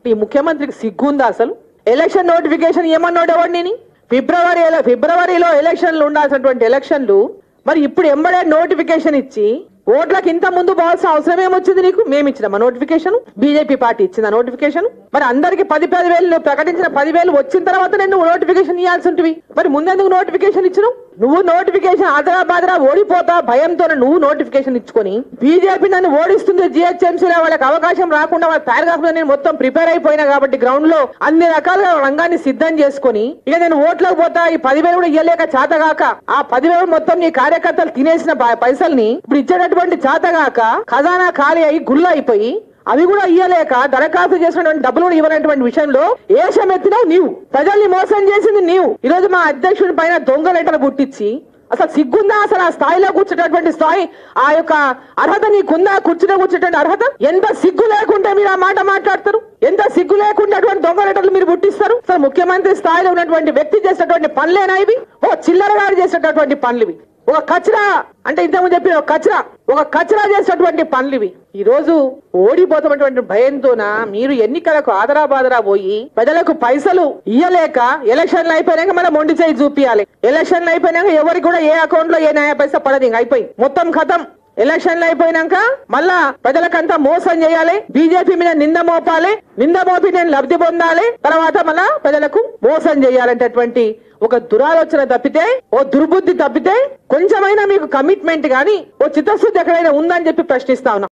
ఈ ముఖ్యమంత్రికి సిగ్గుందా అసలు ఎలక్షన్ నోటిఫికేషన్ ఏమన్నాడు ఎవడు నేను ఫిబ్రవరి ఎల- ఫిబ్రవరిలో ఎలక్షన్లు ఉండాల్సినటువంటి ఎలక్షన్లు మరి ఇప్పుడు ఎంబడే నోటిఫికేషన్ ఇచ్చి ఓట్లకు ఇంత ముందు పోవాల్సిన అవసరం ఏమొచ్చింది నీకు మేము ఇచ్చినామా నోటిఫికేషన్ బీజేపీ పార్టీ ఇచ్చిందా నోటిఫికేషన్ మరి అందరికి పది పది వేలు నువ్వు ప్రకటించిన పదివేలు వచ్చిన తర్వాత నేను నోటిఫికేషన్ ఇవ్వాల్సి ఉంటుంది మరి ముందెందుకు నోటిఫికేషన్ ఇచ్చినావు నువ్వు నోటిఫికేషన్ ఆదరా బాదరా ఓడిపోతా భయంతో నువ్వు నోటిఫికేషన్ ఇచ్చుకొని బీజేపీ నన్ను ఓడిస్తుంది జిహెచ్ఎంసీలో వాళ్ళకి అవకాశం రాకుండా వాళ్ళు తయారు కాకుండా నేను మొత్తం ప్రిపేర్ అయిపోయినా కాబట్టి గ్రౌండ్ లో అన్ని రకాలుగా రంగాన్ని సిద్ధం చేసుకొని ఇక నేను ఓట్లకు పోతా ఈ పదివేలు కూడా ఇయ్యలేక చేతగాక ఆ పదివేలు మొత్తం నీ కార్యకర్తలు తినేసిన ప- పైసల్ని ఇప్పుడు ఇచ్చేటటువంటి చేతగాక ఖజానా ఖాళీ అయి గుల్ల అయిపోయి అవి కూడా ఇయ్యలేక దరఖాస్తు చేసినటువంటి డబ్బులు కూడా ఇవ్వనటువంటి విషయంలో ఏషం ఎత్తినావు నీవు ప్రజల్ని మోసం చేసింది నీవు ఈ రోజు మా అధ్యక్షుడి పైన దొంగ లెటర్ పుట్టించి అసలు సిగ్గుందా అసలు ఆ స్థాయిలో కూర్చున్నటువంటి స్థాయి ఆ యొక్క అర్హత నీకుందా కూర్చుని కూర్చున్నటువంటి అర్హత ఎంత సిగ్గు లేకుంటే మీరు ఆ మాట మాట్లాడతారు ఎంత సిగ్గు లేకుండా అటువంటి దొంగ లెటర్లు మీరు పుట్టిస్తారు అసలు ముఖ్యమంత్రి స్థాయిలో ఉన్నటువంటి వ్యక్తి చేసేటువంటి పనులేనా ఇవి ఓ చిల్లరగాడు చేసేటటువంటి పనులు ఇవి ఒక కచరా అంటే ఇంతకుముందు చెప్పిన ఒక కచరా ఒక కచరా చేసేటువంటి పనులు ఇవి ఈ రోజు ఓడిపోతున్నటువంటి భయంతోన మీరు ఎన్నికలకు ఆదరా బాదరా పోయి ప్రజలకు పైసలు ఇయ్యలేక ఎలక్షన్లు అయిపోయినాక మనం మొండి చేయి చూపియాలి ఎలక్షన్లు అయిపోయినాక ఎవరికి కూడా ఏ అకౌంట్ లో ఏ న్యాయ పైసా పడదు ఇంక అయిపోయి మొత్తం ఖతం ఎలక్షన్లు అయిపోయినాక మళ్ళా ప్రజలకంతా మోసం చేయాలి బీజేపీ మీద నింద మోపాలి నింద మోపి నేను లబ్ధి పొందాలి తర్వాత మళ్ళా ప్రజలకు మోసం చేయాలంటటువంటి ఒక దురాలోచన తప్పితే ఓ దుర్బుద్ధి తప్పితే కొంచెమైనా మీకు కమిట్మెంట్ గాని ఓ చిత్తశుద్ధి ఎక్కడైనా ఉందని చెప్పి ప్రశ్నిస్తా ఉన్నా